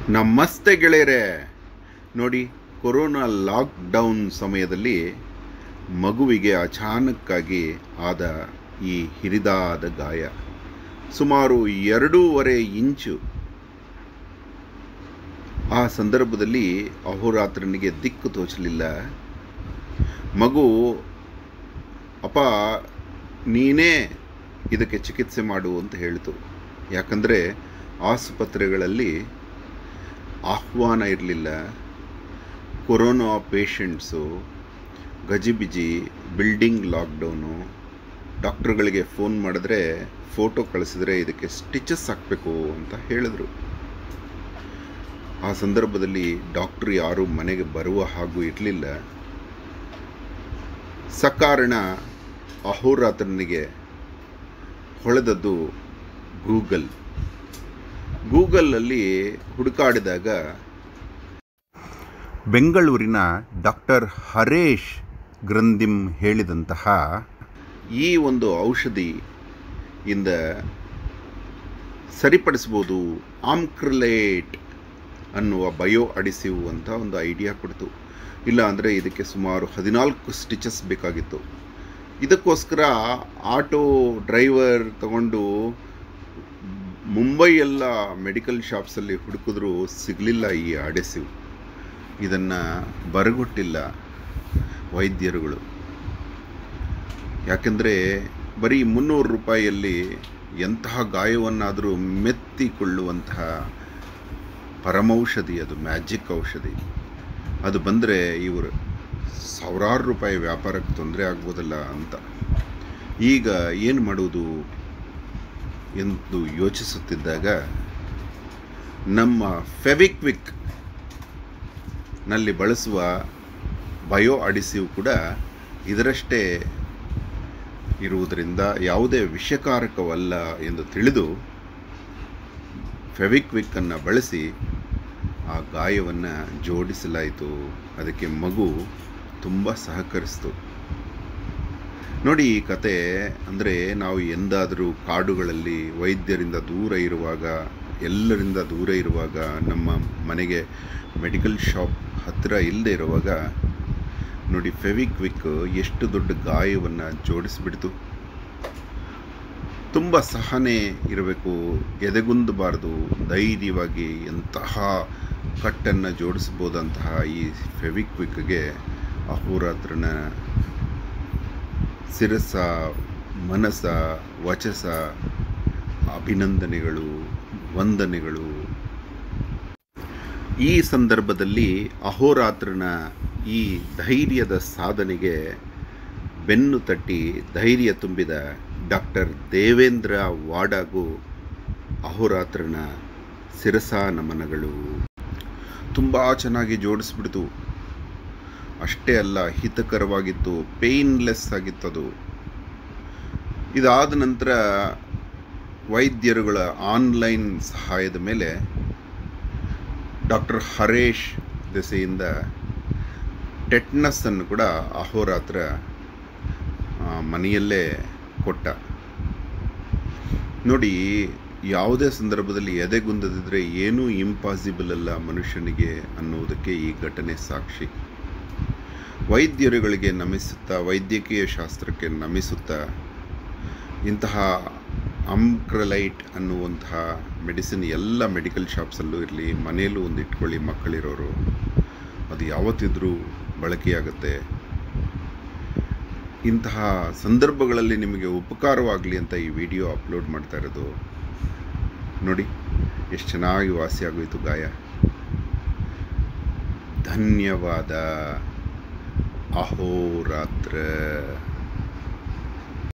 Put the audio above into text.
ನಮಸ್ತೆ ಗೆಳೆಯರೆ ನೋಡಿ ಕೊರೋನಾ ಲಾಕ್ಡೌನ್ ಸಮಯದಲ್ಲಿ ಮಗುವಿಗೆ ಅಚಾನಕ್ಕಾಗಿ ಆದ ಈ ಹಿರಿದಾದ ಗಾಯ ಸುಮಾರು ಎರಡೂವರೆ ಇಂಚು ಆ ಸಂದರ್ಭದಲ್ಲಿ ಅಹೋರಾತ್ರನಿಗೆ ದಿಕ್ಕು ತೋಚಲಿಲ್ಲ ಮಗು ಅಪ್ಪ ನೀನೇ ಇದಕ್ಕೆ ಚಿಕಿತ್ಸೆ ಮಾಡು ಅಂತ ಹೇಳಿತು ಯಾಕಂದರೆ ಆಸ್ಪತ್ರೆಗಳಲ್ಲಿ ಆಹ್ವಾನ ಇರಲಿಲ್ಲ ಕೊರೋನಾ ಪೇಷಂಟ್ಸು ಗಜಿಬಿಜಿ ಬಿಲ್ಡಿಂಗ್ ಲಾಕ್ಡೌನು ಡಾಕ್ಟ್ರುಗಳಿಗೆ ಫೋನ್ ಮಾಡಿದ್ರೆ ಫೋಟೋ ಕಳಿಸಿದ್ರೆ ಇದಕ್ಕೆ ಸ್ಟಿಚಸ್ ಹಾಕಬೇಕು ಅಂತ ಹೇಳಿದ್ರು ಆ ಸಂದರ್ಭದಲ್ಲಿ ಡಾಕ್ಟ್ರು ಯಾರು ಮನೆಗೆ ಬರುವ ಹಾಗೂ ಇರಲಿಲ್ಲ ಸಕಾರಣ ಅಹೋರಾತ್ರನಿಗೆ ಹೊಳೆದದ್ದು ಗೂಗಲ್ ಗೂಗಲಲ್ಲಿ ಹುಡುಕಾಡಿದಾಗ ಬೆಂಗಳೂರಿನ ಡಾಕ್ಟರ್ ಹರೇಶ್ ಗ್ರಂಥಿಂ ಹೇಳಿದಂತಹ ಈ ಒಂದು ಔಷಧಿ ಇಂದ ಸರಿಪಡಿಸ್ಬೋದು ಆಮ್ಕ್ರಲೇಟ್ ಅನ್ನುವ ಬಯೋ ಅಡಿಸಿವ್ ಅಂತ ಒಂದು ಐಡಿಯಾ ಕೊಡ್ತು ಇಲ್ಲ ಅಂದರೆ ಇದಕ್ಕೆ ಸುಮಾರು ಹದಿನಾಲ್ಕು ಸ್ಟಿಚಸ್ ಬೇಕಾಗಿತ್ತು ಇದಕ್ಕೋಸ್ಕರ ಆಟೋ ಡ್ರೈವರ್ ತಗೊಂಡು ಮುಂಬೈ ಎಲ್ಲ ಮೆಡಿಕಲ್ ಶಾಪ್ಸಲ್ಲಿ ಹುಡುಕಿದ್ರೂ ಸಿಗಲಿಲ್ಲ ಈ ಅಡೆಸಿವ್ ಇದನ್ನು ಬರಗೊಟ್ಟಿಲ್ಲ ವೈದ್ಯರುಗಳು ಯಾಕೆಂದರೆ ಬರೀ ಮುನ್ನೂರು ರೂಪಾಯಿಯಲ್ಲಿ ಎಂತಹ ಗಾಯವನ್ನಾದರೂ ಮೆತ್ತಿಕೊಳ್ಳುವಂತಹ ಪರಮೌಷಧಿ ಅದು ಮ್ಯಾಜಿಕ್ ಔಷಧಿ ಅದು ಬಂದರೆ ಇವರು ಸಾವಿರಾರು ರೂಪಾಯಿ ವ್ಯಾಪಾರಕ್ಕೆ ತೊಂದರೆ ಆಗ್ಬೋದಲ್ಲ ಅಂತ ಈಗ ಏನು ಮಾಡುವುದು ಎಂದು ಯೋಚಿಸುತ್ತಿದ್ದಾಗ ನಮ್ಮ ಫೆವಿಕ್ವಿಕ್ ನಲ್ಲಿ ಬಳಸುವ ಬಯೋ ಅಡಿಸಿವ್ ಕೂಡ ಇದರಷ್ಟೇ ಇರುವುದರಿಂದ ಯಾವುದೇ ವಿಷಕಾರಕವಲ್ಲ ಎಂದು ತಿಳಿದು ಫೆವಿಕ್ವಿಕ್ಕನ್ನು ಬಳಸಿ ಆ ಗಾಯವನ್ನು ಜೋಡಿಸಲಾಯಿತು ಅದಕ್ಕೆ ಮಗು ತುಂಬ ಸಹಕರಿಸಿತು ನೋಡಿ ಈ ಕತೆ ಅಂದರೆ ನಾವು ಎಂದಾದರೂ ಕಾಡುಗಳಲ್ಲಿ ವೈದ್ಯರಿಂದ ದೂರ ಇರುವಾಗ ಎಲ್ಲರಿಂದ ದೂರ ಇರುವಾಗ ನಮ್ಮ ಮನೆಗೆ ಮೆಡಿಕಲ್ ಶಾಪ್ ಹತ್ತಿರ ಇಲ್ಲದೆ ಇರುವಾಗ ನೋಡಿ ಫೆವಿಕ್ವಿಕ್ ಎಷ್ಟು ದೊಡ್ಡ ಗಾಯವನ್ನು ಜೋಡಿಸಿಬಿಡ್ತು ತುಂಬ ಸಹನೆ ಇರಬೇಕು ಎದೆಗುಂದಬಾರ್ದು ಧೈರ್ಯವಾಗಿ ಎಂತಹ ಕಟ್ಟನ್ನು ಜೋಡಿಸ್ಬೋದಂತಹ ಈ ಫೆವಿಕ್ವಿಕ್ಗೆ ಅಹೋರಾತ್ರನ ಶಿರಸ ಮನಸ ವಚಸ ಅಭಿನಂದನೆಗಳು ವಂದನೆಗಳು ಈ ಸಂದರ್ಭದಲ್ಲಿ ಅಹೋರಾತ್ರನ ಈ ಧೈರ್ಯದ ಸಾಧನೆಗೆ ಬೆನ್ನು ತಟ್ಟಿ ಧೈರ್ಯ ತುಂಬಿದ ಡಾಕ್ಟರ್ ದೇವೇಂದ್ರ ವಾಡಾಗೂ ಅಹೋರಾತ್ರನ ಶಿರಸ ನಮನಗಳು ತುಂಬ ಚೆನ್ನಾಗಿ ಜೋಡಿಸ್ಬಿಡ್ತು ಅಷ್ಟೇ ಅಲ್ಲ ಹಿತಕರವಾಗಿತ್ತು ಪೇಯ್ನ್ಲೆಸ್ ಆಗಿತ್ತದು ಇದಾದ ನಂತರ ವೈದ್ಯರುಗಳ ಆನ್ಲೈನ್ ಸಹಾಯದ ಮೇಲೆ ಡಾಕ್ಟರ್ ಹರೇಶ್ ದೆಸೆಯಿಂದ ಟೆಟ್ನಸ್ಸನ್ನು ಕೂಡ ಅಹೋರಾತ್ರ ಮನೆಯಲ್ಲೇ ಕೊಟ್ಟ ನೋಡಿ ಯಾವುದೇ ಸಂದರ್ಭದಲ್ಲಿ ಎದೆಗುಂದದಿದ್ದರೆ ಏನೂ ಇಂಪಾಸಿಬಲ್ ಅಲ್ಲ ಮನುಷ್ಯನಿಗೆ ಅನ್ನುವುದಕ್ಕೆ ಈ ಘಟನೆ ಸಾಕ್ಷಿ ವೈದ್ಯರುಗಳಿಗೆ ನಮಿಸುತ್ತಾ ವೈದ್ಯಕೀಯ ಶಾಸ್ತ್ರಕ್ಕೆ ನಮಿಸುತ್ತಾ ಇಂತಹ ಅಂಕ್ರಲೈಟ್ ಅನ್ನುವಂತಹ ಮೆಡಿಸಿನ್ ಎಲ್ಲ ಮೆಡಿಕಲ್ ಶಾಪ್ಸಲ್ಲೂ ಇರಲಿ ಮನೆಯಲ್ಲೂ ಒಂದು ಇಟ್ಕೊಳ್ಳಿ ಮಕ್ಕಳಿರೋರು ಅದು ಯಾವತ್ತಿದ್ರೂ ಬಳಕೆಯಾಗುತ್ತೆ ಇಂತಹ ಸಂದರ್ಭಗಳಲ್ಲಿ ನಿಮಗೆ ಉಪಕಾರವಾಗಲಿ ಅಂತ ಈ ವಿಡಿಯೋ ಅಪ್ಲೋಡ್ ಮಾಡ್ತಾ ಇರೋದು ನೋಡಿ ಎಷ್ಟು ಚೆನ್ನಾಗಿ ವಾಸಿಯಾಗೋಯಿತು ಗಾಯ ಧನ್ಯವಾದ ಅಹೋರಾತ್ರ